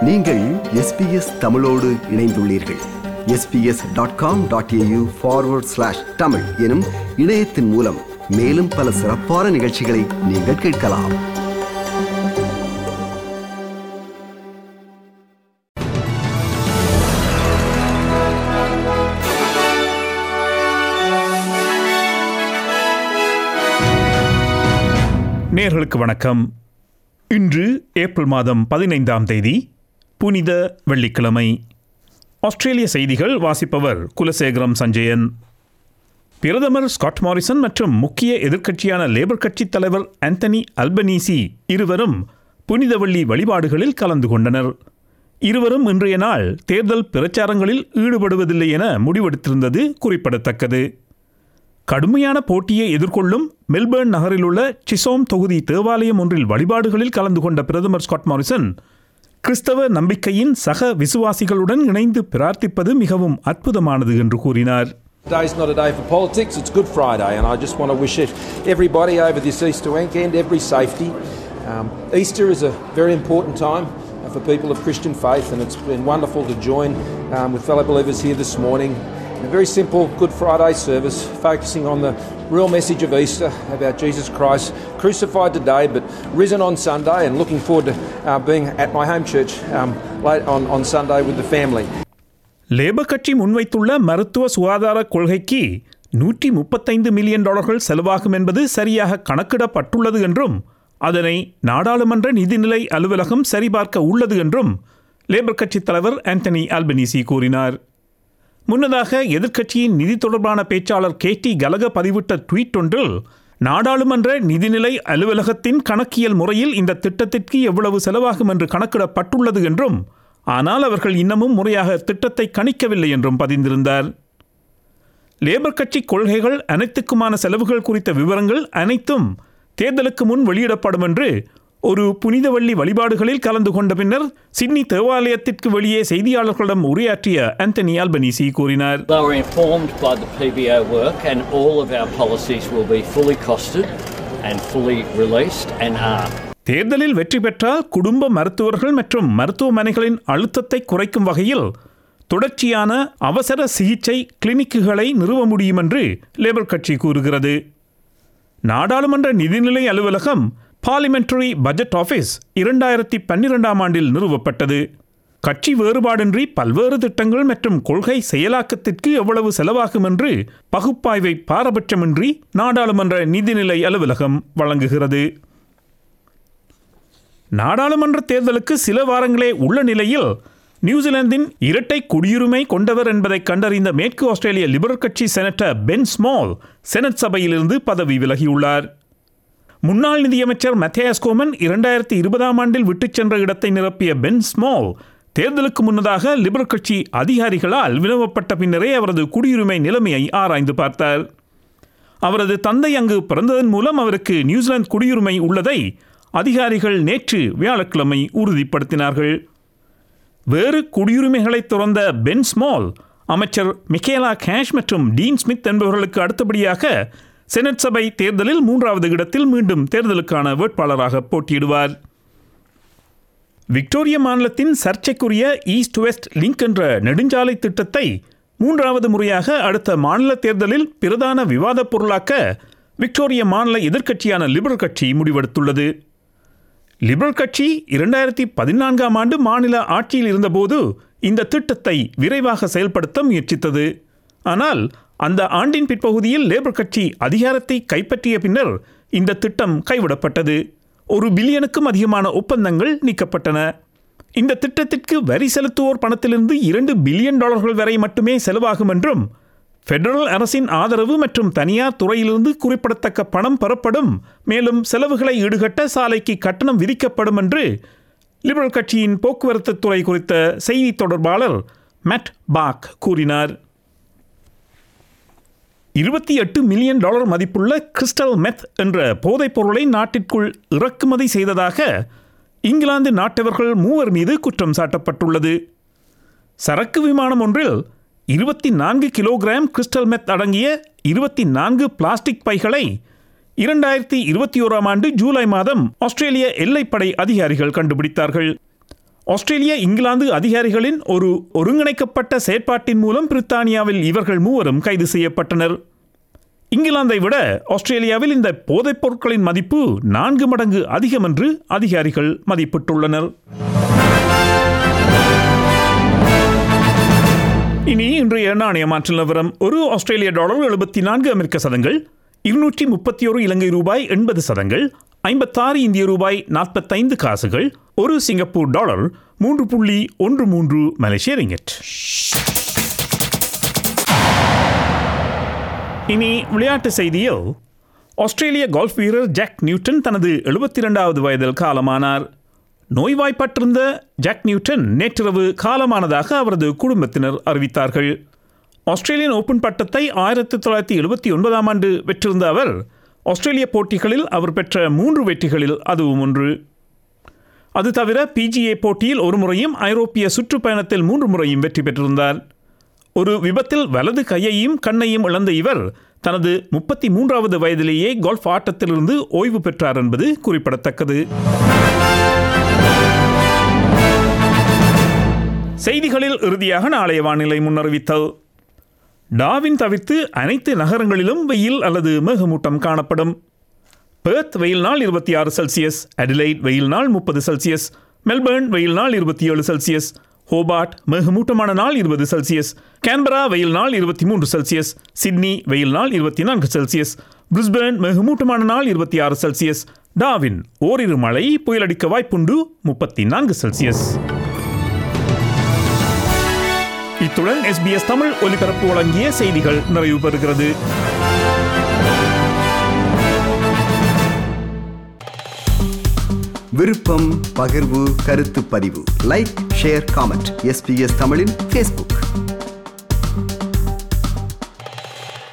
நீங்கள் எஸ்பிஎஸ் தமிழோடு இணைந்துள்ளீர்கள் SBS dot com dot AU forward slash Tamil எனும் இணையத்தின் மூலம் மேலும் பல சிறப்பான நிகழ்ச்சிகளை நீங்கள் கேட்கலாம் நேர்களுக்கு வணக்கம் இன்று ஏப்ரல் மாதம் பதினைந்தாம் தேதி புனித வெள்ளிக்கிழமை ஆஸ்திரேலிய செய்திகள் வாசிப்பவர் குலசேகரம் சஞ்சயன் பிரதமர் ஸ்காட் மாரிசன் மற்றும் முக்கிய எதிர்க்கட்சியான லேபர் கட்சித் தலைவர் ஆந்தனி அல்பனீசி இருவரும் புனித வெள்ளி வழிபாடுகளில் கலந்து கொண்டனர் இருவரும் இன்றைய நாள் தேர்தல் பிரச்சாரங்களில் ஈடுபடுவதில்லை என முடிவெடுத்திருந்தது குறிப்பிடத்தக்கது கடுமையான போட்டியை எதிர்கொள்ளும் மெல்பர்ன் நகரில் உள்ள சிசோம் தொகுதி தேவாலயம் ஒன்றில் வழிபாடுகளில் கலந்து கொண்ட பிரதமர் ஸ்காட் மாரிசன் கிறிஸ்தவ நம்பிக்கையின் சக விசுவாசிகளுடன் இணைந்து பிரார்த்திப்பது மிகவும் அற்புதமானது என்று கூறினார் Today's not a day for politics, it's Good Friday, and I just want to wish it- everybody over this Easter weekend every safety. Um, Easter is a very important time uh, for people of Christian faith, and it's been wonderful to join um, with fellow believers here this morning. A very simple Good Friday service focusing on the real message of Easter about Jesus Christ crucified today but risen on Sunday, and looking forward to uh, being at my home church um, late on, on Sunday with the family. Labour கட்சி முன்வைத்துள்ள மருத்துவ சுகாதார கொள்கைக்கு நூற்றி முப்பத்தைந்து million டாலர்கள் செலவாகும் என்பது சரியாக கணக்கிடப்பட்டுள்ளது என்றும் அதனை நாடாளுமன்ற நிதிநிலை அலுவலகம் சரிபார்க்க உள்ளது என்றும் லேபர் கட்சித் தலைவர் ஆந்தனி ஆல்பனீசி கூறினார் முன்னதாக எதிர்க்கட்சியின் நிதி தொடர்பான பேச்சாளர் கே டி கலக பதிவிட்ட ட்வீட் ஒன்றில் நாடாளுமன்ற நிதிநிலை அலுவலகத்தின் கணக்கியல் முறையில் இந்த திட்டத்திற்கு எவ்வளவு செலவாகும் என்று கணக்கிடப்பட்டுள்ளது என்றும் ஆனால் அவர்கள் இன்னமும் முறையாக திட்டத்தை கணிக்கவில்லை என்றும் பதிந்திருந்தார் லேபர் கட்சி கொள்கைகள் அனைத்துக்குமான செலவுகள் குறித்த விவரங்கள் அனைத்தும் தேர்தலுக்கு முன் வெளியிடப்படும் என்று ஒரு புனிதவள்ளி வழிபாடுகளில் கலந்து கொண்ட பின்னர் சிட்னி தேவாலயத்திற்கு வெளியே செய்தியாளர்களிடம் உரையாற்றிய ஆந்தனி ஆல்பனீசி கூறினார் They were informed by the PBO work, and all of our policies will be fully costed and fully released and are. தேர்தலில் வெற்றி பெற்றால் குடும்ப மருத்துவர்கள் மற்றும் மருத்துவமனைகளின் அழுத்தத்தை குறைக்கும் வகையில் தொடர்ச்சியான அவசர சிகிச்சை கிளினிக்குகளை நிறுவ முடியும் என்று லேபர் கட்சி கூறுகிறது நாடாளுமன்ற நிதிநிலை அலுவலகம் பார்லிமெண்டரி பட்ஜெட் ஆஃபீஸ் இரண்டாயிரத்தி பன்னிரெண்டாம் ஆண்டில் நிறுவப்பட்டது கட்சி வேறுபாடின்றி பல்வேறு திட்டங்கள் மற்றும் கொள்கை செயலாக்கத்திற்கு எவ்வளவு செலவாகும் என்று பகுப்பாய்வை பாரபட்சமின்றி நாடாளுமன்ற நிதிநிலை அலுவலகம் வழங்குகிறது நாடாளுமன்ற தேர்தலுக்கு சில வாரங்களே உள்ள நிலையில் நியூசிலாந்தின் இரட்டை குடியுரிமை கொண்டவர் என்பதை கண்டறிந்த மேற்கு ஆஸ்திரேலிய லிபரல் கட்சி செனட்டர் பென் ஸ்மால் செனட் சபையிலிருந்து பதவி விலகியுள்ளார் முன்னாள் நிதியமைச்சர் மத்தேயஸ் கோமன் இரண்டாயிரத்தி இருபதாம் ஆண்டில் விட்டுச் சென்ற இடத்தை நிரப்பிய பென் ஸ்மால் தேர்தலுக்கு முன்னதாக லிபரல் கட்சி அதிகாரிகளால் வினவப்பட்ட பின்னரே அவரது குடியுரிமை நிலைமையை ஆராய்ந்து பார்த்தார் அவரது தந்தை அங்கு பிறந்ததன் மூலம் அவருக்கு நியூசிலாந்து குடியுரிமை உள்ளதை அதிகாரிகள் நேற்று வியாழக்கிழமை உறுதிப்படுத்தினார்கள் வேறு குடியுரிமைகளை துறந்த பென் ஸ்மால் அமைச்சர் மிக்கேலா கேஷ் மற்றும் டீன் ஸ்மித் என்பவர்களுக்கு அடுத்தபடியாக செனட் சபை தேர்தலில் மூன்றாவது இடத்தில் மீண்டும் தேர்தலுக்கான வேட்பாளராக போட்டியிடுவார் விக்டோரிய மாநிலத்தின் சர்ச்சைக்குரிய ஈஸ்ட் வெஸ்ட் லிங்க் என்ற நெடுஞ்சாலை திட்டத்தை மூன்றாவது முறையாக அடுத்த மாநில தேர்தலில் பிரதான விவாதப் பொருளாக்க விக்டோரிய மாநில எதிர்க்கட்சியான லிபரல் கட்சி முடிவெடுத்துள்ளது லிபரல் கட்சி இரண்டாயிரத்தி பதினான்காம் ஆண்டு மாநில ஆட்சியில் இருந்தபோது இந்த திட்டத்தை விரைவாக செயல்படுத்த முயற்சித்தது ஆனால் அந்த ஆண்டின் பிற்பகுதியில் லேபர் கட்சி அதிகாரத்தை கைப்பற்றிய பின்னர் இந்த திட்டம் கைவிடப்பட்டது ஒரு பில்லியனுக்கும் அதிகமான ஒப்பந்தங்கள் நீக்கப்பட்டன இந்த திட்டத்திற்கு வரி செலுத்துவோர் பணத்திலிருந்து இரண்டு பில்லியன் டாலர்கள் வரை மட்டுமே செலவாகும் என்றும் ஃபெடரல் அரசின் ஆதரவு மற்றும் தனியார் துறையிலிருந்து குறிப்பிடத்தக்க பணம் பெறப்படும் மேலும் செலவுகளை ஈடுகட்ட சாலைக்கு கட்டணம் விதிக்கப்படும் என்று லிபரல் கட்சியின் போக்குவரத்து துறை குறித்த செய்தி தொடர்பாளர் மேட் பாக் கூறினார் இருபத்தி எட்டு மில்லியன் டாலர் மதிப்புள்ள கிறிஸ்டல் மெத் என்ற போதைப் பொருளை நாட்டிற்குள் இறக்குமதி செய்ததாக இங்கிலாந்து நாட்டவர்கள் மூவர் மீது குற்றம் சாட்டப்பட்டுள்ளது சரக்கு விமானம் ஒன்றில் இருபத்தி நான்கு கிலோகிராம் கிறிஸ்டல் மெத் அடங்கிய இருபத்தி நான்கு பிளாஸ்டிக் பைகளை இரண்டாயிரத்தி இருபத்தி ஓராம் ஆண்டு ஜூலை மாதம் ஆஸ்திரேலிய எல்லைப்படை அதிகாரிகள் கண்டுபிடித்தார்கள் ஆஸ்திரேலிய இங்கிலாந்து அதிகாரிகளின் ஒரு ஒருங்கிணைக்கப்பட்ட செயற்பாட்டின் மூலம் பிரித்தானியாவில் இவர்கள் மூவரும் கைது செய்யப்பட்டனர் இங்கிலாந்தை விட ஆஸ்திரேலியாவில் இந்த போதைப் பொருட்களின் மதிப்பு நான்கு மடங்கு அதிகம் என்று அதிகாரிகள் மதிப்பிட்டுள்ளனர் இனி இன்றைய நாணய மாற்று நிலவரம் ஒரு ஆஸ்திரேலிய டாலர் எழுபத்தி நான்கு அமெரிக்க சதங்கள் இருநூற்றி முப்பத்தி ஒரு இலங்கை ரூபாய் எண்பது சதங்கள் ஐம்பத்தாறு இந்திய ரூபாய் நாற்பத்தைந்து காசுகள் ஒரு சிங்கப்பூர் டாலர் மூன்று புள்ளி ஒன்று மூன்று மலேசிய ரிங்கெட் இனி விளையாட்டு செய்தியில் ஆஸ்திரேலிய கோல்ஃப் வீரர் ஜாக் நியூட்டன் தனது எழுபத்தி இரண்டாவது வயதில் காலமானார் நோய்வாய்ப்பட்டிருந்த ஜாக் நியூட்டன் நேற்றிரவு காலமானதாக அவரது குடும்பத்தினர் அறிவித்தார்கள் ஆஸ்திரேலியன் ஓபன் பட்டத்தை ஆயிரத்தி தொள்ளாயிரத்தி எழுபத்தி ஒன்பதாம் ஆண்டு வெற்றிருந்த அவர் ஆஸ்திரேலிய போட்டிகளில் அவர் பெற்ற மூன்று வெற்றிகளில் அதுவும் ஒன்று அது தவிர பிஜிஏ போட்டியில் ஒரு முறையும் ஐரோப்பிய சுற்றுப்பயணத்தில் மூன்று முறையும் வெற்றி பெற்றிருந்தார் ஒரு விபத்தில் வலது கையையும் கண்ணையும் இழந்த இவர் தனது முப்பத்தி மூன்றாவது வயதிலேயே கோல்ஃப் ஆட்டத்திலிருந்து ஓய்வு பெற்றார் என்பது குறிப்பிடத்தக்கது செய்திகளில் இறுதியாக நாளைய வானிலை முன்னறிவித்தல் டாவின் தவிர்த்து அனைத்து நகரங்களிலும் வெயில் அல்லது மேகமூட்டம் காணப்படும் பெர்த் வெயில் நாள் இருபத்தி ஆறு செல்சியஸ் அடிலைட் வெயில் நாள் முப்பது செல்சியஸ் மெல்பர்ன் வெயில் நாள் இருபத்தி ஏழு செல்சியஸ் ஹோபார்ட் மேகமூட்டமான நாள் இருபது செல்சியஸ் கேன்பரா வெயில் நாள் இருபத்தி மூன்று செல்சியஸ் சிட்னி வெயில் நாள் இருபத்தி நான்கு செல்சியஸ் பிரிஸ்பேர்ன் மேகமூட்டமான நாள் இருபத்தி ஆறு செல்சியஸ் டாவின் ஓரிரு மழை புயலடிக்க வாய்ப்புண்டு முப்பத்தி நான்கு செல்சியஸ் இத்துடன் எஸ்பிஎஸ் தமிழ் ஒலிபரப்பு வழங்கிய செய்திகள் நிறைவு பெறுகிறது விருப்பம் பகிர்வு கருத்து பதிவு லைக் ஷேர் காமெண்ட் எஸ்பிஎஸ் தமிழின் ஃபேஸ்புக்